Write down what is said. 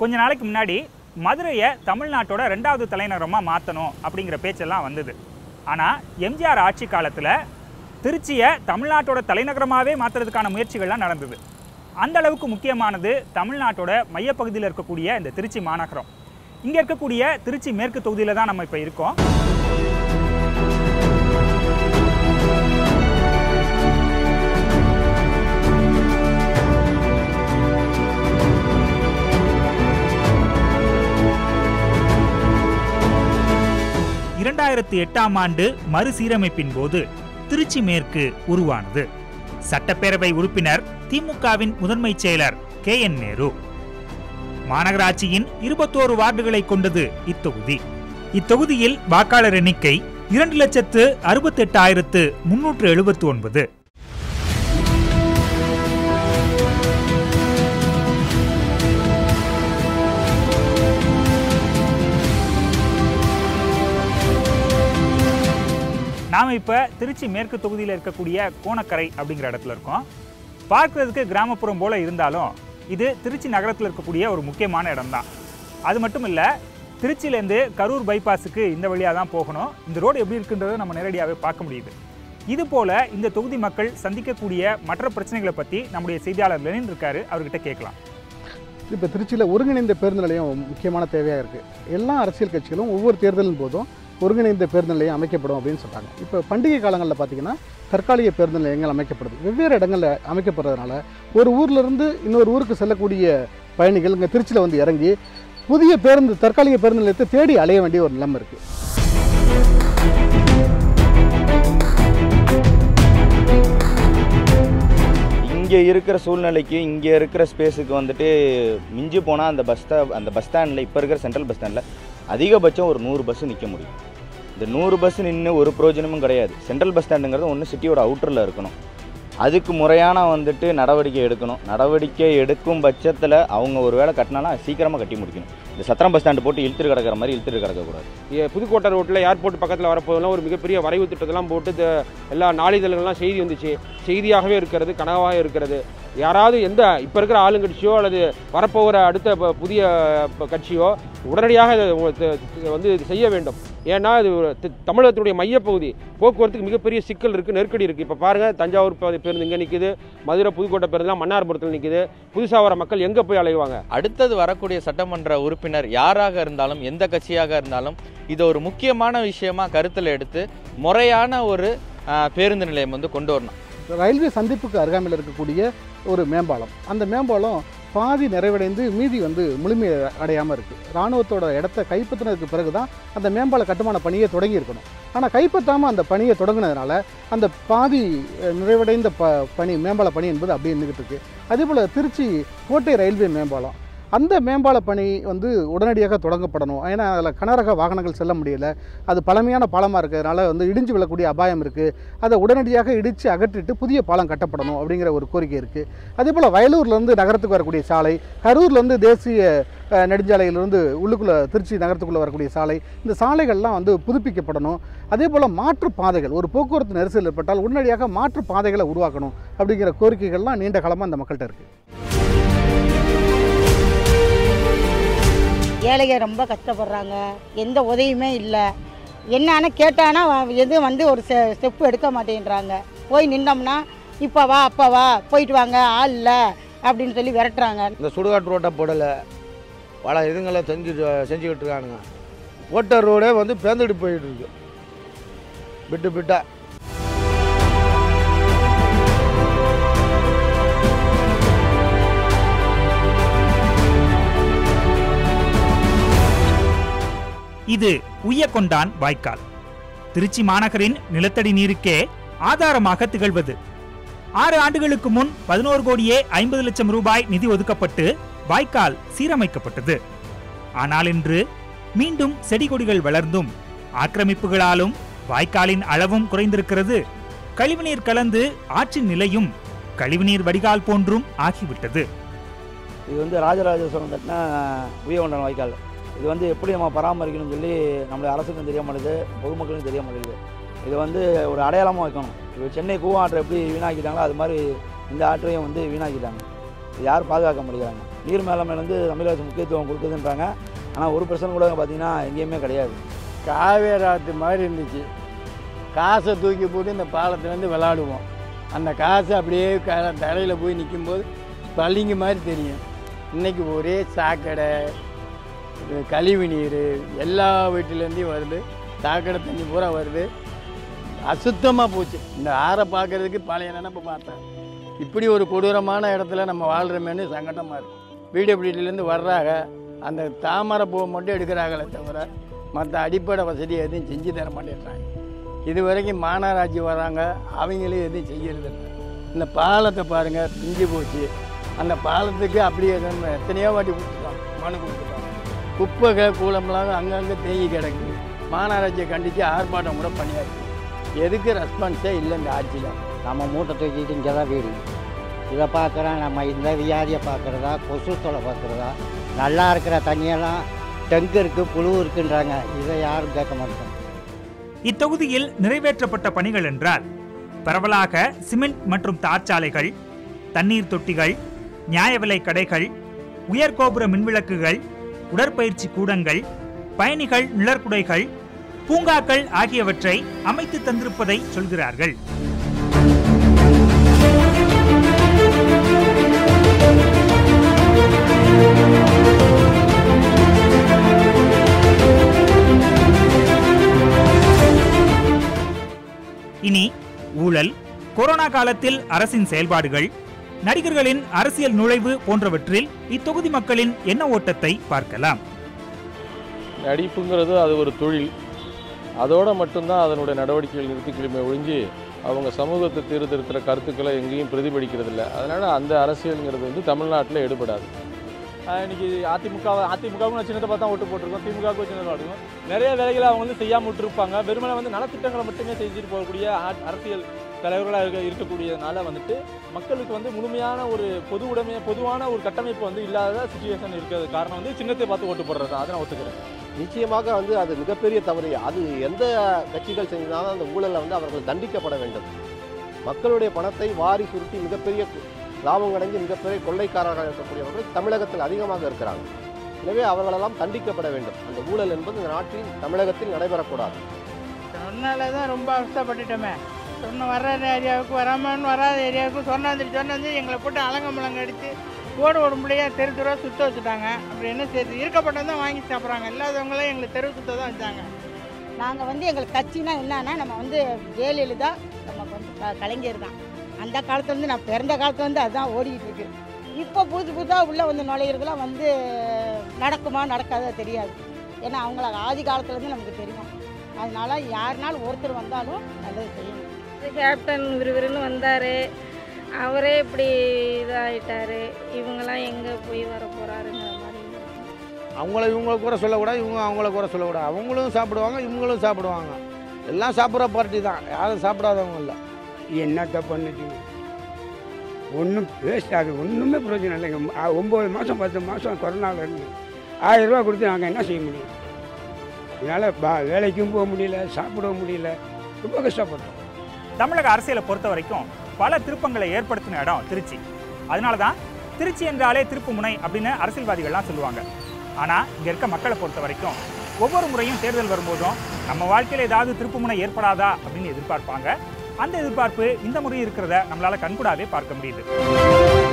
கொஞ்ச நாளைக்கு முன்னாடி மதுரையை தமிழ்நாட்டோட ரெண்டாவது தலைநகரமாக மாற்றணும் அப்படிங்கிற பேச்செல்லாம் வந்தது ஆனால் எம்ஜிஆர் ஆட்சி காலத்தில் திருச்சியை தமிழ்நாட்டோட தலைநகரமாகவே மாற்றுறதுக்கான முயற்சிகள்லாம் நடந்தது அந்த அளவுக்கு முக்கியமானது தமிழ்நாட்டோட மையப்பகுதியில் இருக்கக்கூடிய இந்த திருச்சி மாநகரம் இங்கே இருக்கக்கூடிய திருச்சி மேற்கு தொகுதியில் தான் நம்ம இப்போ இருக்கோம் இரண்டாயிரத்தி எட்டாம் ஆண்டு மறுசீரமைப்பின் போது திருச்சி மேற்கு உருவானது சட்டப்பேரவை உறுப்பினர் திமுகவின் முதன்மை செயலர் கே என் நேரு மாநகராட்சியின் இருபத்தோரு வார்டுகளை கொண்டது இத்தொகுதி இத்தொகுதியில் வாக்காளர் எண்ணிக்கை இரண்டு லட்சத்து அறுபத்தெட்டாயிரத்து முன்னூற்று எழுபத்து ஒன்பது நாம் இப்போ திருச்சி மேற்கு தொகுதியில் இருக்கக்கூடிய கோணக்கரை அப்படிங்கிற இடத்துல இருக்கோம் பார்க்குறதுக்கு கிராமப்புறம் போல இருந்தாலும் இது திருச்சி நகரத்தில் இருக்கக்கூடிய ஒரு முக்கியமான இடம்தான் அது மட்டும் இல்லை திருச்சியிலேருந்து கரூர் பைபாஸுக்கு இந்த வழியாக தான் போகணும் இந்த ரோடு எப்படி இருக்குன்றதை நம்ம நேரடியாகவே பார்க்க முடியுது இது போல இந்த தொகுதி மக்கள் சந்திக்கக்கூடிய மற்ற பிரச்சனைகளை பற்றி நம்முடைய செய்தியாளர் லெனின் இருக்காரு அவர்கிட்ட கேட்கலாம் இப்போ திருச்சியில் ஒருங்கிணைந்த பேருந்து நிலையம் முக்கியமான தேவையாக இருக்குது எல்லா அரசியல் கட்சிகளும் ஒவ்வொரு தேர்தலின் போதும் ஒருங்கிணைந்த பேருந்து நிலையம் அமைக்கப்படும் அப்படின்னு சொல்கிறாங்க இப்போ பண்டிகை காலங்களில் பார்த்தீங்கன்னா தற்காலிக பேருந்து நிலையங்கள் அமைக்கப்படுது வெவ்வேறு இடங்களில் அமைக்கப்படுறதுனால ஒரு ஊர்ல இருந்து இன்னொரு ஊருக்கு செல்லக்கூடிய பயணிகள் இங்கே திருச்சியில் வந்து இறங்கி புதிய பேருந்து தற்காலிக பேருந்து நிலையத்தை தேடி அலைய வேண்டிய ஒரு நிலைமை இருக்குது இங்கே இருக்கிற சூழ்நிலைக்கு இங்கே இருக்கிற ஸ்பேஸுக்கு வந்துட்டு மிஞ்சி போனால் அந்த பஸ் ஸ்டா அந்த பஸ் ஸ்டாண்டில் இப்போ இருக்கிற சென்ட்ரல் பஸ் ஸ்டாண்டில் அதிகபட்சம் ஒரு நூறு பஸ் நிற்க முடியும் இந்த நூறு பஸ் நின்று ஒரு பிரயோஜனமும் கிடையாது சென்ட்ரல் பஸ் ஸ்டாண்டுங்கிறது ஒன்று சிட்டியோட அவுட்டரில் இருக்கணும் அதுக்கு முறையான வந்துட்டு நடவடிக்கை எடுக்கணும் நடவடிக்கை எடுக்கும் பட்சத்தில் அவங்க ஒரு வேளை கட்டினாலும் சீக்கிரமாக கட்டி முடிக்கணும் இந்த சத்திரம் பஸ் ஸ்டாண்டு போட்டு இழுத்துட்டு கிடக்கிற மாதிரி இழுத்துட்டு கிடக்கக்கூடாது ஏ- புதுக்கோட்டை ரோட்டில் ஏர்போர்ட் பக்கத்தில் வரப்போதெல்லாம் ஒரு மிகப்பெரிய வரைவு திட்டத்தெல்லாம் போட்டு இந்த எல்லா நாளிதழ்கள்லாம் செய்தி வந்துச்சு செய்தியாகவே இருக்கிறது கனவாக இருக்கிறது யாராவது எந்த இப்போ இருக்கிற ஆளுங்கட்சியோ அல்லது வரப்போகிற அடுத்த ப- புதிய ப- கட்சியோ உடனடியாக இதை உ- த- த- வந்து இது செய்ய வேண்டும் ஏன்னா இது ஒரு தி- தமிழகத்தினுடைய மையப்பகுதி போக்குவரத்துக்கு மிகப்பெரிய சிக்கல் இருக்குது நெருக்கடி இருக்குது இப்போ பாருங்கள் தஞ்சாவூர் பே- பேருந்து இங்கே நிற்குது மதுரை புதுக்கோட்டை பேருந்துலாம் மன்னார்புரத்தில் நிற்குது புதுசாக வர மக்கள் எங்கே போய் அலைவாங்க அடுத்தது வரக்கூடிய சட்டமன்ற உறுப்பினர் யாராக இருந்தாலும் எந்த கட்சியாக இருந்தாலும் இதை ஒரு முக்கியமான விஷயமா கருத்தில் எடுத்து முறையான ஒரு ஆஹ், பேருந்து நிலையம் வந்து கொண்டு வரணும் ரயில்வே சந்திப்புக்கு அருகாமையில் இருக்கக்கூடிய ஒரு மேம்பாலம் அந்த மேம்பாலம் பாதி நிறைவடைந்து மீதி வந்து முழுமை அடையாமல் இருக்குது இராணுவத்தோட இடத்த கைப்பற்றினதுக்கு பிறகு தான் அந்த மேம்பால கட்டுமான பணியை தொடங்கி இருக்கணும் ஆனால் கைப்பற்றாமல் அந்த பணியை தொடங்கினதுனால அந்த பாதி அஹ், நிறைவடைந்த ப பணி மேம்பால பணி என்பது அப்படியே நின்றுட்டு இருக்கு அதே போல் திருச்சி கோட்டை ரயில்வே மேம்பாலம் அந்த மேம்பால பணி வந்து உடனடியாக தொடங்கப்படணும் ஏன்னா அதில் கனரக வாகனங்கள் செல்ல முடியல அது பழமையான பாலமாக இருக்கிறதுனால வந்து இடிஞ்சு விழக்கூடிய அபாயம் இருக்குது அதை உடனடியாக இடித்து அகற்றிட்டு புதிய பாலம் கட்டப்படணும் அப்படிங்கிற ஒரு கோரிக்கை இருக்குது அதே போல் வயலூர்லேருந்து நகரத்துக்கு வரக்கூடிய சாலை கரூர்லேருந்து தேசிய அஹ், நெடுஞ்சாலையிலிருந்து உள்ளுக்குள்ளே திருச்சி நகரத்துக்குள்ளே வரக்கூடிய சாலை இந்த சாலைகள்லாம் வந்து புதுப்பிக்கப்படணும் அதே போல் மாற்று பாதைகள் ஒரு போக்குவரத்து நெரிசல் ஏற்பட்டால் உடனடியாக மாற்று பாதைகளை உருவாக்கணும் அப்படிங்கிற கோரிக்கைகள்லாம் நீண்ட காலமாக அந்த மக்கள்கிட்ட இருக்குது ஏழைங்க ரொம்ப கஷ்டப்படுறாங்க எந்த உதவியுமே இல்லை என்னன்னு கேட்டானா வ- எதுவும் வந்து ஒரு ஸ்டெ ஸ்டெப்பு எடுக்க மாட்டேன்றாங்க போய் நின்னோம்னா இப்போ வா அப்போ வா போயிட்டு வாங்க ஆள் இல்லை அப்படின்னு சொல்லி விரட்டுறாங்க இந்த சுடுகாட்டு ரோட்டை போடலை பல இதுங்களை செஞ்சு செஞ்சுக்கிட்டு இருக்கானுங்க போட்ட ரோடே வந்து பேந்துட்டு போயிட்டு இருக்கு விட்டு விட்டா இது உய்யக்கொண்டான் வாய்க்கால் திருச்சி மாநகரின் நிலத்தடி நீருக்கே ஆதாரமாக திகழ்வது ஆறு ஆண்டுகளுக்கு முன் பதினோரு கோடியே ஐம்பது லட்சம் ரூபாய் நிதி ஒதுக்கப்பட்டு வாய்க்கால் சீரமைக்கப்பட்டது ஆனால் இன்று மீண்டும் செடி கொடிகள் வளர்ந்தும் ஆக்கிரமிப்புகளாலும் வாய்க்காலின் அளவும் குறைந்திருக்கிறது கழிவுநீர் கலந்து ஆற்றின் நிலையும் கழிவுநீர் வடிகால் போன்றும் ஆகிவிட்டது இது வந்து ராஜராஜ சோழன் கட்டின உயர்கொண்டான் வாய்க்கால் இது வந்து எப்படி நம்ம பராமரிக்கணும்னு சொல்லி நம்மளுடைய அரசுக்கும் தெரிய மாட்டேது பொதுமக்களுக்கும் தெரிய மாட்டேங்குது இது வந்து ஒரு அடையாளமாக வைக்கணும் இப்போ சென்னை கூவம் ஆற்றை எப்படி வீணாக்கிட்டாங்களோ அது மாதிரி இந்த ஆற்றையும் வந்து வீணாக்கிட்டாங்க இது யாரும் பாதுகாக்க மாட்டேங்கிறாங்க நீர் மேலாண்மை வந்து தமிழக அரசு முக்கியத்துவம் கொடுக்குதுன்றாங்க ஆனால் ஒரு பிரச்சனை கூட பார்த்தீங்கன்னா எங்கேயுமே கிடையாது காவேரி ஆற்று மாதிரி இருந்துச்சு காசை தூக்கி போட்டு இந்த பாலத்துலேருந்து விளாடுவோம் அந்த காசு அப்படியே க தரையில் போய் நிற்கும்போது பளிங்கு மாதிரி தெரியும் இன்றைக்கி ஒரே சாக்கடை இது கழிவு நீர் எல்லா வீட்டிலேருந்தையும் வருது சாக்கடை தண்ணி பூரா வருது அசுத்தமாக போச்சு இந்த ஆறை பார்க்கறதுக்கு பழைய நினப்பு பார்த்தேன் இப்படி ஒரு கொடூரமான இடத்துல நம்ம வாழ்கிறோமேனு சங்கடமாக இருக்கும் பிடபிள்யூடிலேருந்து வர்றாங்க அந்த தாமரை பூவை மட்டும் எடுக்கிறாங்களே தவிர மற்ற அடிப்படை வசதி எதுவும் செஞ்சு தர மாட்டேன்றாங்க இது வரைக்கும் மாநகராட்சி வராங்க அவங்களும் எதுவும் செய்யறதில்லை இந்த பாலத்தை பாருங்கள் பிஞ்சு போச்சு அந்த பாலத்துக்கு அப்படியே நம்ம எத்தனையோ வாட்டி கொடுத்துட்டோம் மனு கொடுத்துட்டோம் குப்பைகள் கூலம்லாம் அங்கங்கே தேங்கி கிடக்கு மாநகராட்சியை கண்டித்து ஆர்ப்பாட்டம் கூட பண்ணியாச்சு எதுக்கு ரெஸ்பான்ஸே இல்லை இந்த ஆட்சியில் நம்ம மூட்டை தூக்கிட்டு இங்கே தான் வீடு இதை பார்க்குறோம் நம்ம இந்த வியாதியை பார்க்குறதா கொசு தொலை பார்க்குறதா நல்லா இருக்கிற தண்ணியெல்லாம் டெங்கு இருக்குது புழு இருக்குன்றாங்க இதை யாரும் கேட்க மாட்டாங்க இத்தொகுதியில் நிறைவேற்றப்பட்ட பணிகள் என்றால் பரவலாக சிமெண்ட் மற்றும் தார் சாலைகள் தண்ணீர் தொட்டிகள் நியாய விலை கடைகள் உயர்கோபுர மின்விளக்குகள் உடற்பயிற்சி கூடங்கள் பயணிகள் நிழற்குடைகள் பூங்காக்கள் ஆகியவற்றை அமைத்து தந்திருப்பதை சொல்கிறார்கள் இனி ஊழல் கொரோனா காலத்தில் அரசின் செயல்பாடுகள் நடிகர்களின் அரசியல் நுழைவு போன்றவற்றில் இத்தொகுதி மக்களின் எண்ண ஓட்டத்தை பார்க்கலாம் நடிப்புங்கிறது அது ஒரு தொழில் அதோட மட்டும்தான் அதனுடைய நடவடிக்கைகள் நிறுத்திக்கிழமை ஒழிஞ்சு அவங்க சமூகத்தை சீர்திருத்துகிற கருத்துக்களை எங்கேயும் பிரதிபலிக்கிறதில்ல அதனால் அந்த அரசியலுங்கிறது வந்து தமிழ்நாட்டில் எடுபடாது ஆஹ் இன்னைக்கு அதிமுக அதிமுகவுக்கு சின்னத்தை பார்த்தா ஓட்டு போட்டிருக்கோம் திமுகவுக்கு சின்னதாக இருக்கும் நிறைய வேலைகளை அவங்க வந்து செய்யாமல் விட்டுருப்பாங்க வெறுமனே வந்து நலத்திட்டங்களை மட்டுமே செஞ்சுட்டு போகக்கூடிய ஆ- அரசியல் தலைவர்களாக இருக்க இருக்கக்கூடியதுனால வந்துட்டு மக்களுக்கு வந்து முழுமையான ஒரு பொது உடைமை பொதுவான ஒரு கட்டமைப்பு வந்து இல்லாத சுச்சுவேஷன் இருக்கிறது காரணம் வந்து சின்னத்தை பார்த்து ஓட்டு போடுறது தான் அதை நான் ஒத்துக்கிறேன் நிச்சயமாக வந்து அது மிகப்பெரிய தவறு அது எந்த கட்சிகள் செஞ்சாலும் அந்த ஊழலை வந்து அவர்கள் தண்டிக்கப்பட வேண்டும் மக்களுடைய பணத்தை வாரி சுருட்டி மிகப்பெரிய லாபம் அடைஞ்சு மிகப்பெரிய கொள்ளைக்காரராக இருக்கக்கூடியவர்கள் தமிழகத்தில் அதிகமாக இருக்கிறாங்க எனவே அவர்களெல்லாம் தண்டிக்கப்பட வேண்டும் அந்த ஊழல் என்பது இந்த நாட்டில் தமிழகத்தில் நடைபெறக்கூடாது சொன்னால தான் ரொம்ப அவஸ்தைப்பட்டுட்டோமே சொன்ன வர்ற ஏரியாவுக்கு வராமன்னு வராத ஏரியாவுக்கு சொன்ன வந்துட்டு சொன்ன வந்து எங்களை போட்டு அலங்க முழங்க அடித்து ஓடு ஓடும்படியா தெரு தெருவாக சுத்த வச்சுட்டாங்க அப்படி என்ன செய்யுது இருக்கப்பட்டது தான் வாங்கி சாப்பிட்றாங்க இல்லாதவங்களாம் எங்களை தெரு சுத்த தான் வச்சாங்க நாங்கள் வந்து எங்களுக்கு கட்சினா என்னன்னா நம்ம வந்து ஜெயலலிதா நமக்கு வந்து க- கலைஞர் தான் அந்த காலத்துல இருந்து நான் பிறந்த காலத்துல வந்து அதுதான் ஓடிக்கிட்டு இருக்கு இப்போ புதுசு புதுசாக உள்ளே வந்து நுழையிறதுலாம் வந்து நடக்குமா நடக்காதோ தெரியாது ஏன்னா அவங்கள ஆதி காலத்துலேருந்து நமக்கு தெரியும் அதனால யாருனாலும் ஒருத்தர் வந்தாலும் நல்லது செய்யணும் கேப்டன் விறுவிறுன்னு வந்தார் அவரே இப்படி இதாகிட்டாரு இவங்கெல்லாம் எங்கே போய் வர போகிறாருங்கிற மாதிரி அவங்கள இவங்கள கூட சொல்லக்கூடாது இவங்க அவங்கள கூட சொல்லக்கூடாது அவங்களும் சாப்பிடுவாங்க இவங்களும் சாப்பிடுவாங்க எல்லாம் சாப்பிட்ற பார்ட்டி தான் யாரும் சாப்பிடாதவங்க இல்லை என்னத்த பண்ணுச்சு ஒன்றும் வேஸ்ட் ஆகுது ஒன்றுமே பிரயோஜனம் இல்லைங்க ஆ, ஒம்பது மாதம் பத்து மாதம் கொரோனாவில் இருந்து ஆயிரம் ரூபா கொடுத்து நாங்கள் என்ன செய்ய முடியும் இதனால் பா வேலைக்கும் போக முடியல சாப்பிட முடியல ரொம்ப கஷ்டப்பட்டோம் தமிழக அரசியலை பொறுத்த வரைக்கும் பல திருப்பங்களை ஏற்படுத்தின இடம் திருச்சி அதனால தான் திருச்சி என்றாலே திருப்பு முனை அப்படின்னு அரசியல்வாதிகள்லாம் சொல்லுவாங்க ஆனால் இங்கே இருக்க மக்களை பொறுத்த வரைக்கும் ஒவ்வொரு முறையும் தேர்தல் வரும்போதும் நம்ம வாழ்க்கையில் ஏதாவது திருப்பு முனை ஏற்படாதா அப்படின்னு எதிர்பார்ப்பாங்க அந்த எதிர்பார்ப்பு இந்த முறை இருக்கிறத நம்மளால கண்கூடாவே பார்க்க முடியுது